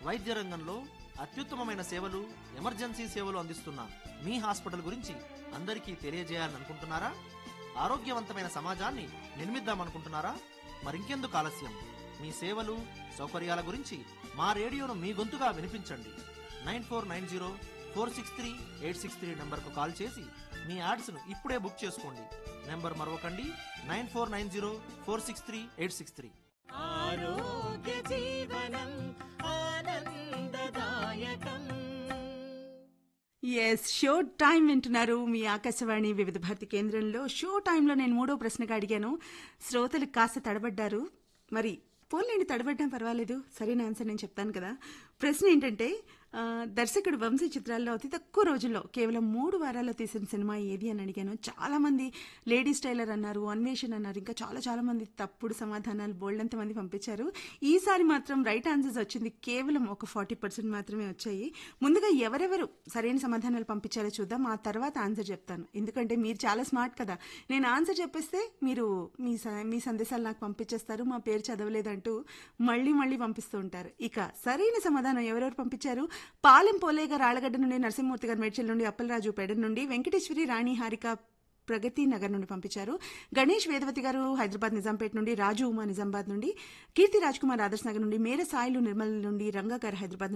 వైద్య రంగంలో అత్యుత్తమమైన సేవలు ఎమర్జెన్సీ సేవలు అందిస్తున్న మీ హాస్పిటల్ గురించి అందరికీ తెలియజేయాలనుకుంటున్నారా ఆరోగ్యవంతమైన సమాజాన్ని నిర్మిద్దామనుకుంటున్నారా మరింకెందుకు ఆలస్యం మీ సేవలు సౌకర్యాల గురించి మా రేడియోను మీ గొంతుగా వినిపించండి nine four nine zero four six three eight six three నెంబర్కు కాల్ చేసి మీ యాడ్స్ను ఇప్పుడే బుక్ చేసుకోండి నెంబర్ మరొకండి nine four nine zero four six three eight six three ఆరోగ్య జీవనం ఆనందదాయకం ఎస్ షో టైం వింటున్నారు మీ ఆకాశవాణి వివిధ భారతి కేంద్రంలో షో టైంలో నేను మూడో ప్రశ్నగా అడిగాను శ్రోతలు కాస్త తడబడ్డారు మరి పోన్లేండి తడబడ్డం పర్వాలేదు సరైన ఆన్సర్ నేను చెప్తాను కదా ప్రశ్న ఏంటంటే ఆ, దర్శకుడు వంశీ చిత్రాల్లో అతి తక్కువ రోజుల్లో కేవలం మూడు వారాల్లో తీసిన సినిమా ఏది అని అడిగాను చాలా మంది లేడీస్ టైలర్ అన్నారు అన్వేషణ అన్నారు ఇంకా చాలా చాలా మంది తప్పుడు సమాధానాలు బోల్డంత మంది పంపించారు ఈసారి మాత్రం రైట్ ఆన్సర్స్ వచ్చింది కేవలం ఒక ఫార్టీ పర్సెంట్ మాత్రమే వచ్చాయి ముందుగా ఎవరెవరు సరైన సమాధానాలు పంపించారో చూద్దాం ఆ తర్వాత ఆన్సర్ చెప్తాను ఎందుకంటే మీరు చాలా స్మార్ట్ కదా నేను ఆన్సర్ చెప్పేస్తే మీరు మీ స- మీ సందేశాలు నాకు పంపించేస్తారు మా పేరు చదవలేదంటూ మళ్ళీ మళ్ళీ పంపిస్తూ ఉంటారు ఇక సరైన సమాధానం ఎవరెవరు పంపించారు పాలెం పోలేగా రాళ్ళగడ్డ నుండి నరసింహమూర్తి గారి మేడ్చల్ నుండి అప్పలరాజు పెడ నుండి వెంకటేశ్వరి రాణి హారిక ప్రగతి నగర్ నుండి పంపించారు గణేష్ వేదవతి గారు హైదరాబాద్ నిజాంపేట నుండి రాజు ఉమా నిజామాబాద్ నుండి కీర్తి రాజ్ కుమార్ ఆదర్శ్ నగర్ నుండి మేర సాయిలు నిర్మల్ నుండి రంగా గారు హైదరాబాద్ నుండి